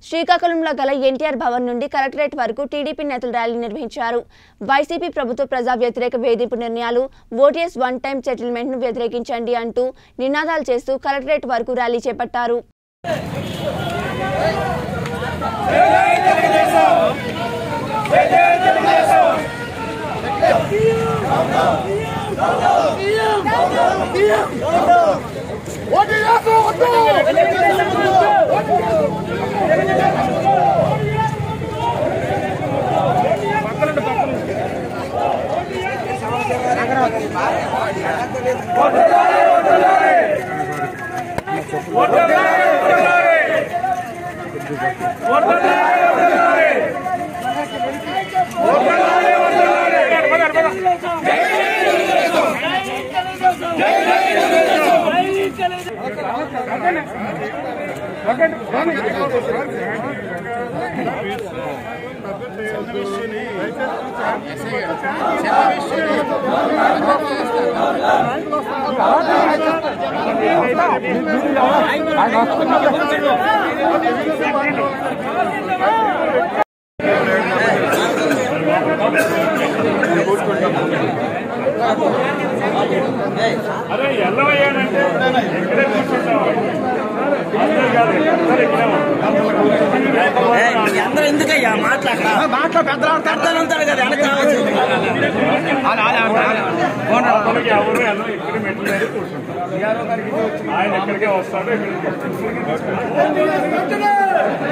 శ్రీకాకుళంలో గల ఎన్టీఆర్ భవన్ నుండి కలెక్టరేట్ వరకు టీడీపీ నేతలు ర్యాలీ నిర్వహించారు వైసీపీ ప్రభుత్వ ప్రజా వ్యతిరేక వేధింపు నిర్ణయాలు ఓటీఎస్ వన్ టైం సెటిల్మెంట్ ను వ్యతిరేకించండి అంటూ నినాదాలు చేస్తూ కలెక్టరేట్ వరకు ర్యాలీ చేపట్టారు అరే ఎల్లవయ్యానంటే ఇక్కడే కూర్చుంటావా అందరూ కాదు అందరూ ఇక్కడే ఉంటారు. అందరూ ఎందుకయ్యా మాట్లాడరా మాట్లా పెద్ద పెద్దలు ఉంటారు కదా వెనక కావచ్చు అతనికి ఎవరు ఎలా ఇక్కడ మెట్లు మీద కూర్చుంటారు ఆయన ఎక్కడికే వస్తాడు ఇక్కడికి వస్తాడు